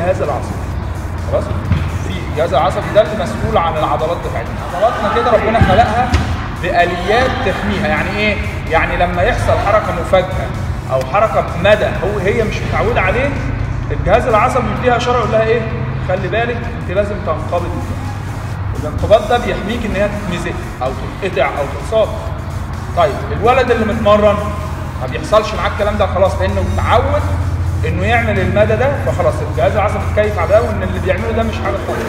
الجهاز العصبي خلاص في الجهاز العصبي ده اللي مسؤول عن العضلات بتاعتنا عضلاتنا كده ربنا خلقها باليات تحميها يعني ايه يعني لما يحصل حركه مفاجاه او حركه بمدى هو هي مش متعوده عليه الجهاز العصبي بيديها اشاره يقول لها ايه خلي بالك انت لازم تنقبض الانقباض ده بيحميك ان هي تتمزق او تتقطع او تتصاب طيب الولد اللي متمرن ما بيحصلش معاه الكلام ده خلاص لانه اتعود انه يعمل المدى ده فخلاص الجهاز العصبي اتكيف على ده وان اللي بيعمله ده مش حاجه خالص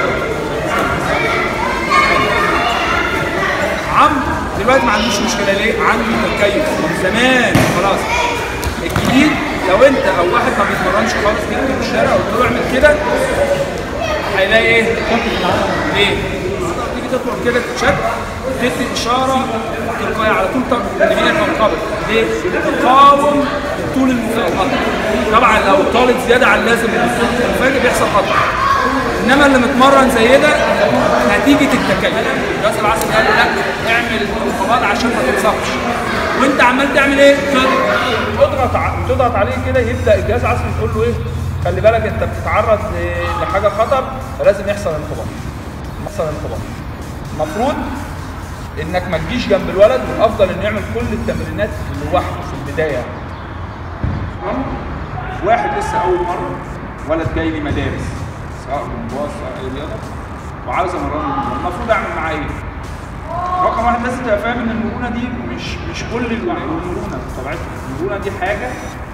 عمرو دلوقتي ما عندوش مشكله ليه؟ عنده تكيف من زمان خلاص الجديد لو انت او واحد ما بيتمرنش خالص جيت من الشارع وقلت له اعمل كده هيلاقي ايه؟ ليه؟ تيجي تطلع كده تتشد تدي اشاره تلقائيه على طول طب- ان هي تنقبض ليه؟ تقاوم طول المفاجاه طبعا لو طالت زياده عن اللازم من الطول المفاجئ بيحصل خطر انما اللي متمرن زي ده نتيجه التكيف الجهاز العصبي قال له لا اعمل انقباض عشان ما تتصابش وانت عمال تعمل ايه؟ تضغط ع- تضغط عليه كده يبدا الجهاز العصبي يقول له ايه؟ خلي بالك انت بتتعرض ل- لحاجه خطر فلازم يحصل انقباض يحصل انقباض المفروض انك ما تجيش جنب الولد والافضل انه يعمل كل التمرينات لوحده في البدايه واحد لسه اول مره ولد جاي لي مدارس سواء جمباز سواء اي رياضه وعاوز امرنه المفروض اعمل معاه ايه؟ رقم واحد لازم تبقى فاهم ان المرونه دي مش مش كل الو- المرونه بطبيعتها المرونه دي حاجه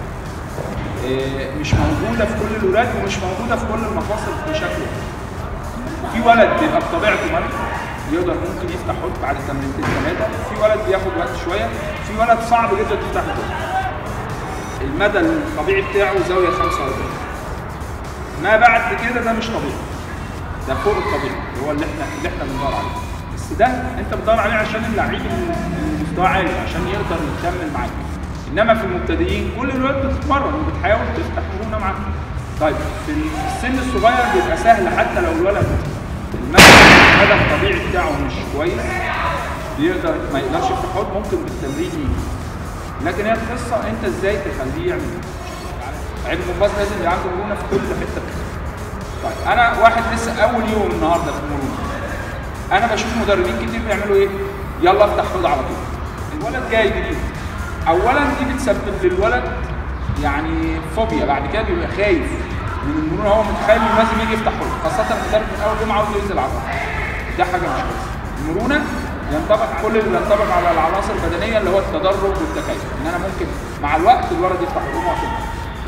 آه، مش موجوده في كل الولاد ومش موجوده في كل المفاصل بشكل واحد. في ولد بيبقى بطبيعته مرن يقدر ممكن يفتح حوض بعد تمرينتين ثلاثه في ولد بياخد وقت شويه في ولد صعب جدا تفتح حوض المدى الطبيعي بتاعه زاويه 45 ما بعد كده ده مش طبيعي ده فوق الطبيعي اللي هو اللي احنا اللي احنا بندور عليه بس ده انت بتدور عليه عشان اللعيب اللي مستواه عالي عشان يقدر يكمل معاك انما في المبتدئين كل الوقت بتتمرن وبتحاول تفتح مرونه معاك طيب في السن الصغير بيبقى سهل حتى لو الولد المدى المدى الطبيعي بتاعه مش كويس بيقدر ما يقدرش يفتح حوض ممكن بالتمرين يجي لكن هي القصه انت ازاي تخليه يعمل كده. لعيب الجمباز لازم يبقى عنده مرونه في كل حته طيب انا واحد لسه اول يوم النهارده في المرونه انا بشوف مدربين كتير بيعملوا ايه يلا افتح حوض على طول الولد جاي جديد اولا دي بتسبب للولد يعني فوبيا بعد كده بيبقى خايف من المرونه هو متخيل انه لازم يجي يفتح حوض خاصه المدرب من اول يوم عاوز ينزل عضله دي حاجه مش كويسه المرونه ينطبق كل اللي ينطبق على العناصر البدنيه اللي هو التدرج والتكيف ان انا ممكن مع الوقت الولد يفتح حوض وكده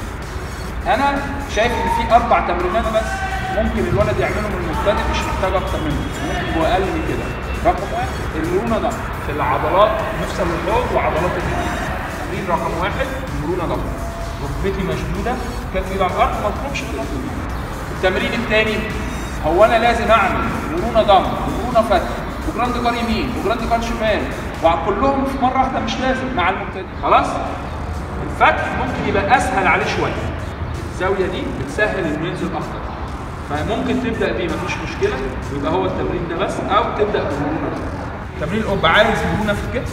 انا شايف ان في اربع تمرينات بس ممكن الولد يعملهم المبتدئ مش محتاج اكتر منهم ممكن يبقوا اقل من كده رقم واحد المرونه ضغط في العضلات مفصل الحوض وعضلات الجسم تمرين رقم واحد المرونه ضغط ركبتي مشدوده كتفي على الارض ما اطلبش التمرين الثاني هو انا لازم اعمل مرونه ضم ومرونه فتح وجراند كار يمين وجراند كار شمال وكلهم في مره واحده مش لازم مع المبتدئ خلاص الفتح ممكن يبقى اسهل عليه شويه الزاويه دي بتسهل انه ينزل اكتر فممكن تبدا بيه مفيش مشكله ويبقى هو التمرين ده بس او تبدا بالمرونه ده تمرين القبه عايز مرونه في الكتف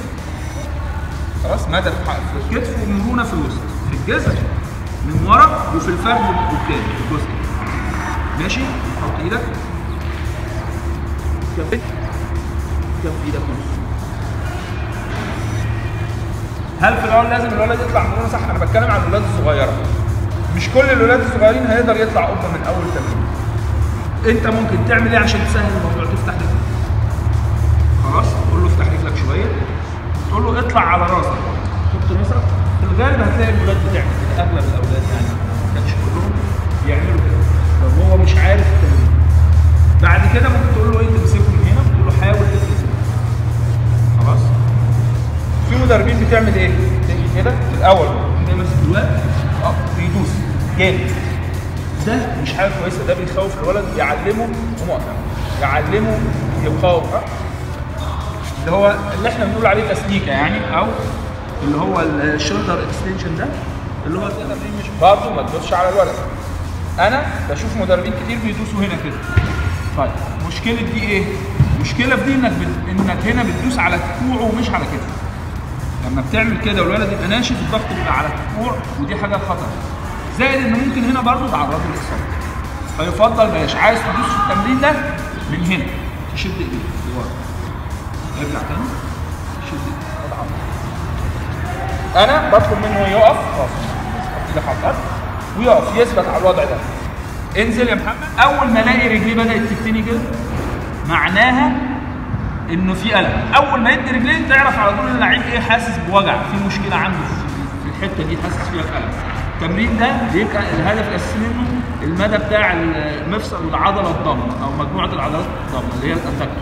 خلاص مدى في في الكتف ومرونه في الوسط في الجذع من ورا وفي الفرد قدام في الجزء ماشي حط ايدك كف كف ايدك من هل في الاول لازم الولد يطلع مرونه صح؟ انا بتكلم عن الولاد الصغيره. مش كل الولاد الصغيرين هيقدر يطلع قبه من اول تمرين. انت ممكن تعمل ايه عشان تسهل الموضوع تفتح رجلك. خلاص تقول له افتح رجلك شويه تقول له اطلع على راسك حط راسك في الغالب هتلاقي الولاد بتعمل كده اغلب الاولاد يعني ما كانش كلهم بيعملوا كده طب هو مش عارف التمرين. بعد كده ممكن تقول له ايه تمسكه من هنا تقول له حاول تمسكه. خلاص في مدربين بتعمل ايه؟ تيجي كده في الاول تلاقي ماسك الولد اه بيدوس جامد ده مش حاجه كويسه ده بيخوف الولد يعلمه ومقطع يعلمه يقاوم اه اللي هو اللي احنا بنقول عليه تسليكه يعني او اللي هو الشولدر اكستنشن ده اللي هو التمرين مش برضه ما تدوسش على الولد انا بشوف مدربين كتير بيدوسوا هنا كده طيب مشكله دي ايه؟ مشكله في دي انك بت... انك هنا بتدوس على كوعه ومش على كتفه لما بتعمل كده والولد يبقى ناشف الضغط بيبقى على الكوع ودي حاجه خطر زائد ان ممكن هنا برضه تعرضه للاصابه فيفضل بلاش عايز تدوس في التمرين ده من هنا تشد ايديك لورا ارجع تاني شد ايديك اضغط. انا بطلب منه يقف خلاص حط ايدك على الارض ويقف يثبت على الوضع ده انزل يا محمد اول ما الاقي رجليه بدات تتني كده معناها انه في الم اول ما يدي رجليه تعرف على طول اللعيب ايه حاسس بوجع في مشكله عنده في في الحته دي حاسس فيها بالم التمرين ده بيبقى الهدف الاساسي منه المدى بتاع المفصل والعضله الضمه او مجموعه العضلات الضمه اللي هي الاتاكتور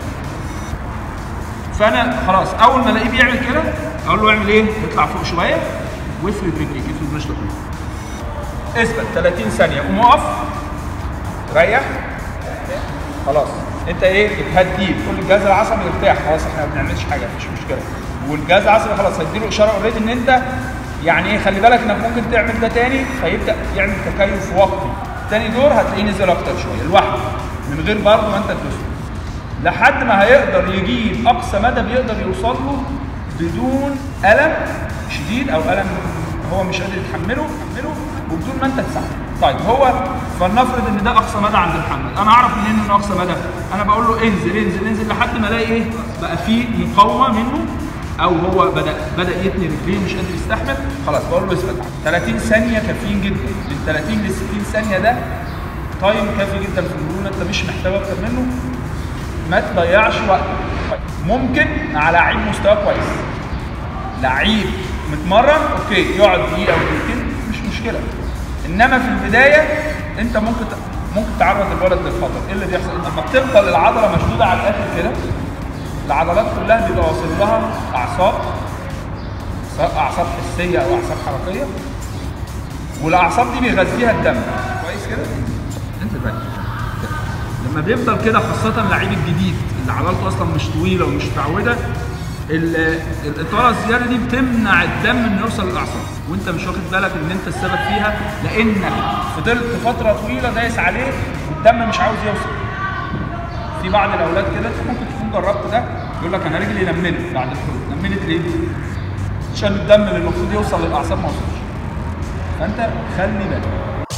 فانا خلاص اول ما الاقيه بيعمل كده اقول له اعمل ايه؟ اطلع فوق شويه وافرد رجليك افرد مشطك اثبت 30 ثانيه قوم اقف ريح خلاص انت ايه بتهديه كل الجهاز العصبي يرتاح خلاص احنا ما بنعملش حاجه مفيش مشكله والجهاز العصبي خلاص هيديله اشاره اوريدي ان انت يعني ايه خلي بالك انك ممكن تعمل ده تاني فيبدا يعمل تكيف وقتي تاني دور هتلاقيه نزل اكتر شويه لوحده من غير برضه ما انت تدوس لحد ما هيقدر يجيب اقصى مدى بيقدر يوصل له بدون الم شديد او الم هو مش قادر يتحمله يتحمله وبدون ما انت تساعده طيب هو فلنفرض ان ده اقصى مدى عند محمد انا اعرف منين انه اقصى مدى انا بقول له انزل انزل انزل لحد ما الاقي ايه بقى في مقاومه منه او هو بدا بدا يتني رجليه مش قادر يستحمل خلاص بقول له اثبت 30 ثانيه كافيين جدا من 30 ل 60 ثانيه ده تايم كافي جدا في المرونه انت مش محتاج اكتر منه ما تضيعش وقت طيب ممكن مع لعيب مستوى كويس لعيب متمرن اوكي يقعد دقيقه او دقيقتين مش مشكله انما في البدايه انت ممكن ممكن تعرض الولد للخطر ايه اللي بيحصل لما بتفضل العضله مشدوده على الاخر كده العضلات كلها بيبقى واصل لها اعصاب سواء اعصاب حسيه او اعصاب حركيه والاعصاب دي بيغذيها الدم كويس كده انت بقى لما بيفضل كده خاصه اللعيب الجديد اللي عضلته اصلا مش طويله ومش متعوده ال- الاطاله الزياده دي بتمنع الدم انه يوصل للاعصاب وانت مش واخد بالك ان انت السبب فيها لانك فضلت فتره طويله دايس عليه والدم مش عاوز يوصل في بعض الاولاد كده انت ممكن تكون جربت ده يقول لك انا رجلي نملت بعد الحروب نملت ليه؟ عشان الدم اللي المفروض يوصل للاعصاب ما وصلش فانت خلي بالك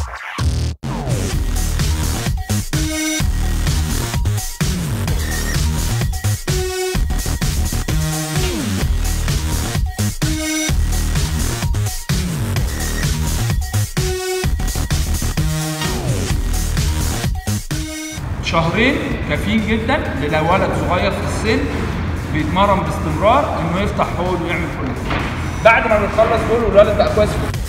شهرين كافيين جدا لولد صغير في السن بيتمرن باستمرار انه يفتح حوض ويعمل كل ده بعد ما بيخلص دول والولد بقى كويس